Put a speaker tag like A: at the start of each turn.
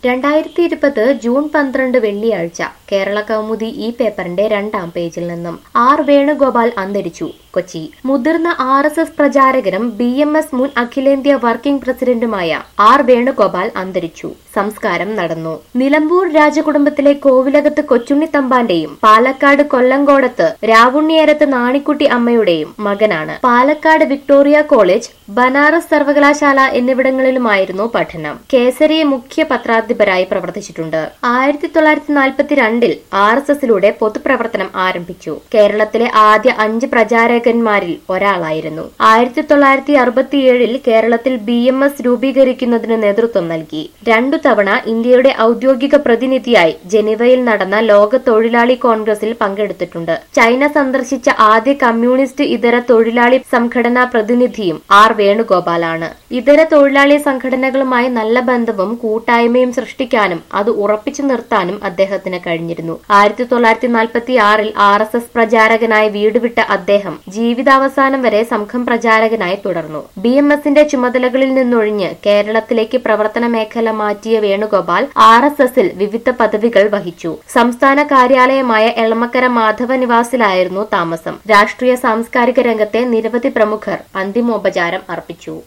A: രണ്ടായിരത്തി ഇരുപത് ജൂൺ പന്ത്രണ്ട് വെള്ളിയാഴ്ച കേരള കൗമുദി ഈ പേപ്പറിന്റെ രണ്ടാം പേജിൽ നിന്നും ആർ വേണുഗോപാൽ അന്തരിച്ചു കൊച്ചി മുതിർന്ന ആർ എസ് എസ് പ്രചാരകനും ബി എം എസ് മുൻ അഖിലേന്ത്യാ വർക്കിംഗ് പ്രസിഡന്റുമായ ആർ വേണുഗോപാൽ അന്തരിച്ചു സംസ്കാരം നടന്നു നിലമ്പൂർ രാജകുടുംബത്തിലെ കോവിലകത്ത് കൊച്ചുണ്ണി തമ്പാന്റെയും പാലക്കാട് കൊല്ലങ്കോടത്ത് രാവുണ്ണിയേരത്ത് നാണിക്കുട്ടി അമ്മയുടെയും മകനാണ് പാലക്കാട് വിക്ടോറിയ കോളേജ് ബനാറസ് സർവകലാശാല എന്നിവിടങ്ങളിലുമായിരുന്നു പഠനം കേസരി മുഖ്യ പത്രാധിപരായി പ്രവർത്തിച്ചിട്ടുണ്ട് ആയിരത്തി തൊള്ളായിരത്തി നാൽപ്പത്തിരണ്ടിൽ ആർ എസ് എസിലൂടെ പൊതുപ്രവർത്തനം ആരംഭിച്ചു കേരളത്തിലെ ആദ്യ അഞ്ച് പ്രചാരകന്മാരിൽ ഒരാളായിരുന്നു ആയിരത്തി തൊള്ളായിരത്തി അറുപത്തിയേഴിൽ കേരളത്തിൽ ബി എം എസ് രൂപീകരിക്കുന്നതിന് നേതൃത്വം നൽകി രണ്ടു തവണ ഇന്ത്യയുടെ ഔദ്യോഗിക പ്രതിനിധിയായി ജനീവയിൽ നടന്ന ലോക തൊഴിലാളി കോൺഗ്രസിൽ പങ്കെടുത്തിട്ടുണ്ട് ചൈന സന്ദർശിച്ച ആദ്യ കമ്മ്യൂണിസ്റ്റ് ഇതര തൊഴിലാളി സംഘടനാ പ്രതിനിധിയും ആർ വേണുഗോപാലാണ് ഇതര തൊഴിലാളി സംഘടനകളുമായി നല്ല ബന്ധവും കൂട്ടായ്മയും സൃഷ്ടിക്കാനും അത് ഉറപ്പിച്ചു നിർത്താനും അദ്ദേഹത്തിന് കഴിഞ്ഞിരുന്നു ആയിരത്തി തൊള്ളായിരത്തി നാൽപ്പത്തി ആറിൽ ആർ എസ് എസ് പ്രചാരകനായി വീടുവിട്ട അദ്ദേഹം ജീവിതാവസാനം വരെ സംഘം പ്രചാരകനായി തുടർന്നു ബി എം എസിന്റെ ചുമതലകളിൽ നിന്നൊഴിഞ്ഞ് കേരളത്തിലേക്ക് പ്രവർത്തന മേഖല മാറ്റിയ വേണുഗോപാൽ ആർ എസ് എസിൽ വിവിധ പദവികൾ വഹിച്ചു സംസ്ഥാന കാര്യാലയമായ എളമക്കര മാധവ നിവാസിലായിരുന്നു താമസം രാഷ്ട്രീയ സാംസ്കാരിക രംഗത്തെ നിരവധി പ്രമുഖർ അന്തിമോപചാരം അർപ്പിച്ചു